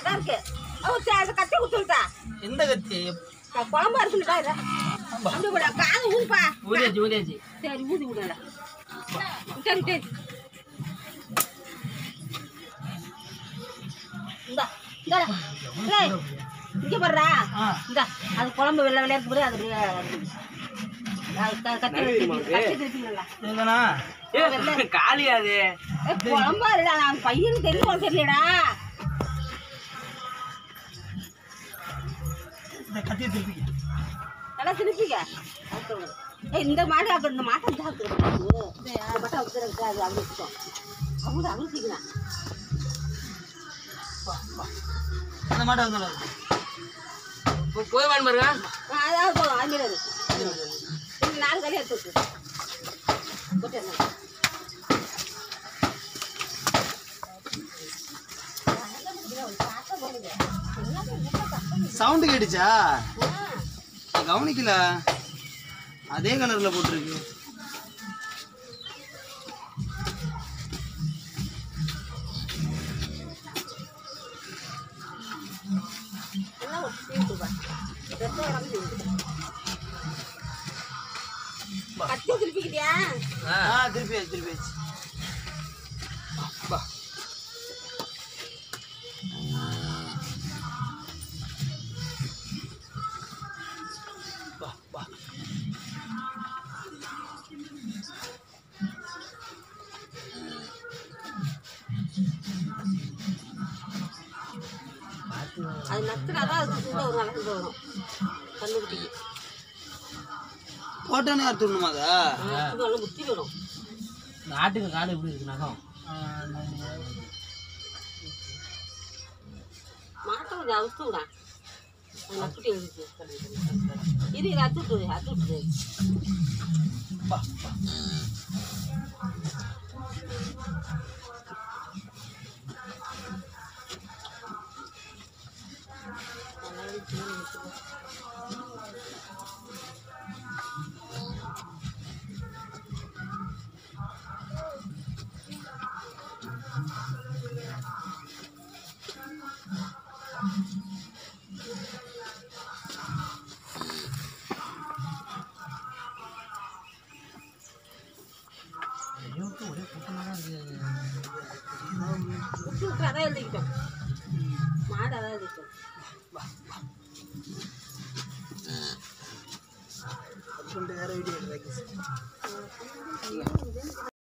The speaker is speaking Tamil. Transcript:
தான் இருக்கு அவ தே- அதை கத்தி குத்துட்டா எந்த கத்தி குழம்பா இருக்குல்ல இதை அப்படி கூட காது ஊதுப்பா ஊதியாச்சு ஊதியாச்சு சரி ஊதி விடல சரி சரி இந்தா இந்தா டேய், இங்க பாருடா ஆ. இந்தா அது குழம்பு வெள்ளை வெள்ளையா இருக்கு பாரு, அது அப்படியே அது க- கத்தி திருப்பி- கத்தி திருப்பிங்களா இதுதானா காலியாது குழம்பா இல்லடா நான் பையனுக்கு தெரியும் உனக்கு தெரியலடா இந்த கத்தியை திருப்பி நல்லா திருப்பிக்க அவுத்துருங்க. ஏய் இந்த மாடு அப்ப இந்த மாட்டை சாப்பிட்டு இந்த மாட்டை அவுத்துறதுக்கு அது அப்படி இருக்கும் அவங்க அழுத்திக்கலாம் அந்த மாட்டை வந்து போய் வான் பாருங்க அதாவது போதும் அது மாதிரி இந்த நாலு கல்வி எடுத்து விட்டு போட்டுருங்க. சவுண்டு கேட்டுச்சா நான் கவனிக்கல அதே கலர்ல போட்டிருக்கு எல்லாம் ஒரு சீட்டு வா. ரத்தம் உடம்பு சீட்டு. கத்தி திருப்பிக்கிட்டியா ஆ திருப்பி ஆச்சு திருப்பி ஆச்சு வா வா அது நத்துனாதான் அது சுத்த வரும் நல்லா சுத்த வரும் கண்ணுக்குட்டிக்கு போட்டோன்னே அறுத்துடணுமா அதை அது நல்லா முத்தி வரும் ஆட்டுக்கு காடு எப்படி இருக்கு நகம் மாட்டை கொஞ்சம் அவுத்து விடா அது நக்குட்டி எழுதிச்சு இது இதை அத்து விட்டுரு அத்து விட்டுரு விட்டு விட்டு அதான் எழுதிக்கிட்டோம் மாடு அதான் எழுதிக்கிட்டோம்